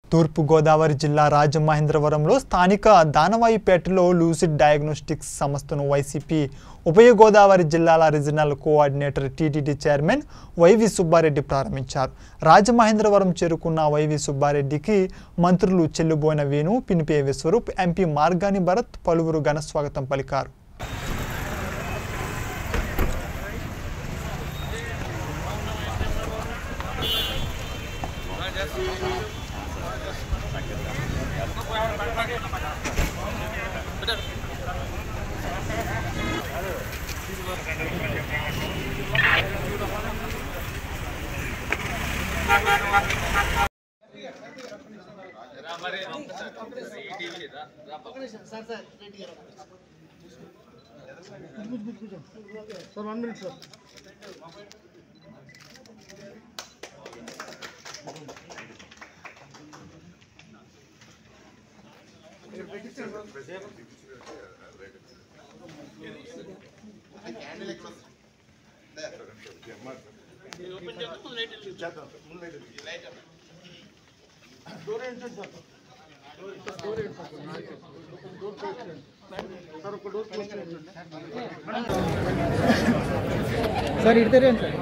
తూర్పుగోదావరి జిల్లా రాజమహేంద్రవరంలో స్థానిక దానవాయిపేటలో లూసిడ్ డయాగ్నోస్టిక్స్ సంస్థను వైసీపీ ఉభయ గోదావరి జిల్లాల regional coordinator TTD chairman YV Subbareddy ప్రారంభించారు రాజమహేంద్రవరం చేరుకున్న వైవి సుబ్బారెడ్డికి మంత్రులు చెల్లుబోయిన వేణు పినిపే విశ్వరూప్ ఎంపీ మార్గాని భరత్ పలువురు ఘన స్వాగతం పలికారు sir one minute sir door ఏంటండి సార్ డోర్ ఏంటి సార్ డోర్ క్లోజ్ చేయండి సార్ ఒక డోర్ క్లోజ్ చేయండి సార్ ఇటు తెరండి సార్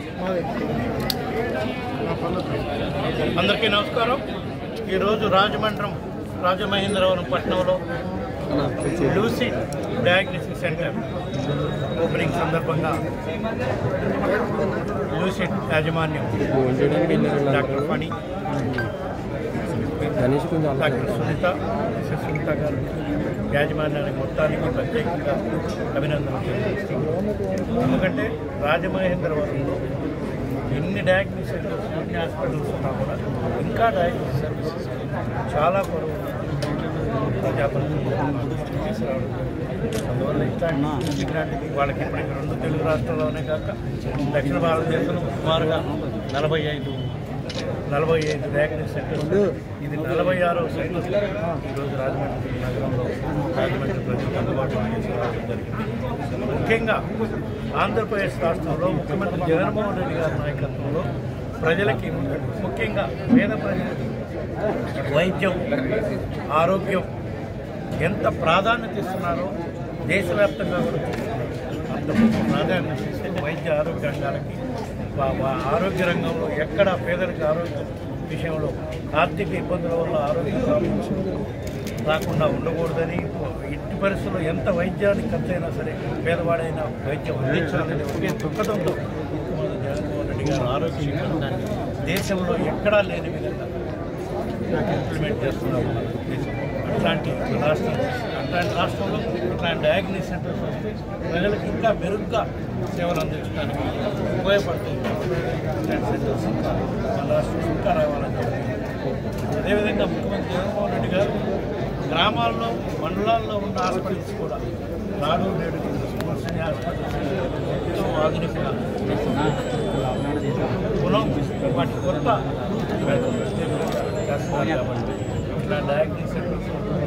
అందరికీ నమస్కారం ఈరోజు రాజమండ్రం రాజమహేంద్రవరం పట్టణంలో లూసీ డయాగ్నోస్టిక్ సెంటర్ ఓపెనింగ్ సందర్భంగా లూసీ యాజమాన్యం doctor Phani doctor Sunitha Mrs Sunitha గారు యాజమాన్యానికి మొత్తానికి ప్రత్యేకంగా అభినందనలు తెలియజేస్తున్నాను ఎందుకంటే రాజమహేంద్రవరంలో ఎన్ని డయాగ్నోస్ సెంటర్స్ ఎన్ని హాస్పిటల్స్ ఉన్నా కూడా ఇంకా డయాగ్నోస్ సర్వీసెస్ చాలా కొరవ ప్రజాప్రతినిధులు దృష్టికి తీసుకురావడం అందువల్ల ఇట్లాంటి ఇట్లాంటిది వాళ్ళకి ఇప్పటికి రెండు తెలుగు రాష్ట్రాల్లోనే కాక దక్షిణ భారతదేశంలో సుమారుగా నలభై ఐదు నలభై ఐదు డయాగ్నోస్ సెంటర్స్ ఇది నలభై ఆరో సెంటర్ ఈరోజు రాజమండ్రి నగరంలో రాజమండ్రి ప్రజలకు అందుబాటులో తీసుకురావడం జరిగింది ముఖ్యంగా ఆంధ్రప్రదేశ్ రాష్ట్రంలో ముఖ్యమంత్రి జగన్మోహన్ రెడ్డి గారి నాయకత్వంలో ప్రజలకి ముఖ్యంగా పేద ప్రజలకి వైద్యం ఆరోగ్యం ఎంత ప్రాధాన్యత ఇస్తున్నారో దేశవ్యాప్తంగా కూడా చూస్తున్నారు. అంత ప్రాధాన్యత ఇస్తే వైద్య ఆరోగ్య రంగాలకి వా- వా- ఆరోగ్య రంగంలో ఎక్కడ పేదలకు ఆరోగ్య విషయంలో ఆర్థిక ఇబ్బందుల వల్ల ఆరోగ్య ప్రాబ్లమ్స్ రాకుండా ఉండకూడదని ఇట్టి పరిస్థితుల్లో ఎంత వైద్యానికి ఖర్చైనా సరే పేదవాడైనా వైద్యం అందించాలని ఒకే దృక్పథంతో ముఖ్యమంత్రి జగన్మోహన్ రెడ్డి గారు ఆరోగ్య పథకాన్ని దేశంలో ఎక్కడా లేని విధంగా ఇంప్లిమెంట్ చేస్తున్నాము మన దేశంలో అట్లాంటి రాష్ట్రం అట్లాంటి రాష్ట్రంలో ఇట్లాంటి డయాగ్నోస్ సెంటర్స్ వస్తే ప్రజలకు ఇంకా మెరుగ్గా సేవలు అందించడానికి ఉపయోగపడుతుంది ఇట్లాంటి సెంటర్స్ ఇంకా మన రాష్ట్రం ఇంకా రావాలని చెప్పి అదేవిధంగా ముఖ్యమంత్రి జగన్మోహన్ రెడ్డి గారు గ్రామాల్లో మండలాల్లో ఉన్న హాస్పిటల్స్ కూడా నాడు నేడు స్కూల్స్ హాస్పిటల్స్ ఎంతో ఆధునికంగా పునః వాటి కొత్త చేస్తున్నారు కాబట్టి ఇట్లా డయాగ్నోస్ సెంటర్స్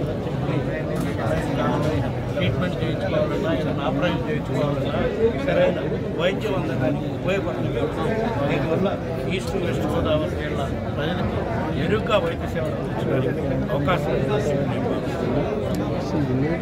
ట్రీట్మెంట్ చేయించుకోవాలన్నా ఏదైనా ఆపరేషన్ చేయించుకోవాలన్నా సరైన వైద్యం అందడానికి ఉపయోగపడుతుంది దీనివల్ల ఈస్ట్ వెస్ట్ గోదావరి జిల్లా ప్రజలకు మెరుగ్గా వైద్య సేవలు అందించడానికి అవకాశం ఉంది